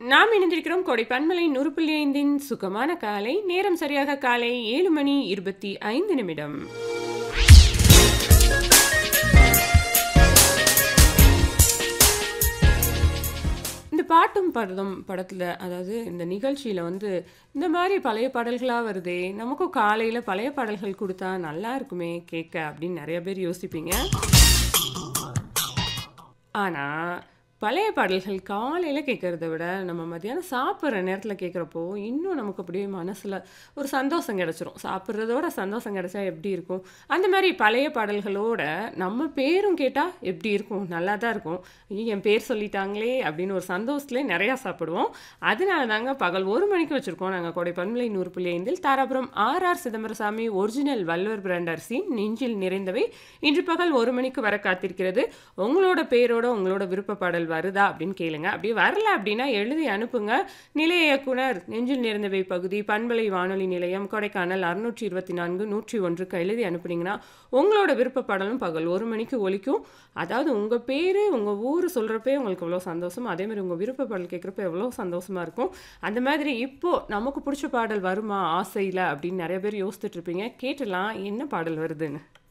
நாம் இணைந்திருக்கிறோம் கோடை பன்மலை நூறு புள்ளி ஐந்தின் சுகமான காலை நேரம் சரியாக காலை ஏழு மணி இருபத்தி ஐந்து நிமிடம் இந்த பாட்டும் படலும் படத்தில் அதாவது இந்த நிகழ்ச்சியில் வந்து இந்த மாதிரி பழைய பாடல்களாக வருதே நமக்கும் காலையில் பழைய பாடல்கள் கொடுத்தா நல்லா இருக்குமே கேட்க அப்படின்னு நிறைய பேர் யோசிப்பீங்க ஆனால் பழைய பாடல்கள் காலையில் கேட்குறத விட நம்ம மத்தியானம் சாப்பிட்ற நேரத்தில் கேட்குறப்போ இன்னும் நமக்கு அப்படியே மனசில் ஒரு சந்தோஷம் கிடச்சிரும் சாப்பிட்றதோட சந்தோஷம் கிடச்சா எப்படி இருக்கும் அந்த மாதிரி பழைய பாடல்களோட நம்ம பேரும் கேட்டால் எப்படி இருக்கும் நல்லா தான் இருக்கும் ஐயோ என் பேர் சொல்லிட்டாங்களே அப்படின்னு ஒரு சந்தோஷத்துலேயே நிறையா சாப்பிடுவோம் அதனால தாங்க பகல் ஒரு மணிக்கு வச்சுருக்கோம் நாங்கள் கோடை பன்மலை நூறு புள்ளி ஐந்தில் Dharapuram R R Chidambarasamy original வல்வர் பிராண்ட் அரிசி நெஞ்சில் நிறைந்தவை இன்று பகல் ஒரு மணிக்கு வர காத்திருக்கிறது உங்களோட பேரோட உங்களோட விருப்ப பாடல் வருதா அப்படின்னு கேளுங்க அப்படி வரல அப்படின்னா எழுதி அனுப்புங்க நிலைய இயக்குனர் நெஞ்சில் நிறைந்தவை பகுதி பண்பலை வானொலி நிலையம் கொடைக்கானல் அறுநூற்றி இருபத்தி நான்கு நூற்றி ஒன்றுக்கு எழுதி அனுப்புனீங்கன்னா உங்களோட விருப்ப பாடலும் பகல் ஒரு மணிக்கு ஒலிக்கும் அதாவது உங்கள் பேர் உங்கள் ஊர் சொல்கிறப்பே உங்களுக்கு எவ்வளோ சந்தோஷம் அதே மாதிரி உங்கள் விருப்ப பாடல் கேட்குறப்ப எவ்வளோ சந்தோஷமாக இருக்கும் அந்த மாதிரி இப்போது நமக்கு பிடிச்ச பாடல் வருமா ஆசையில் அப்படின்னு நிறைய பேர் யோசிச்சுட்டு இருப்பீங்க கேட்டலாம் என்ன பாடல் வருதுன்னு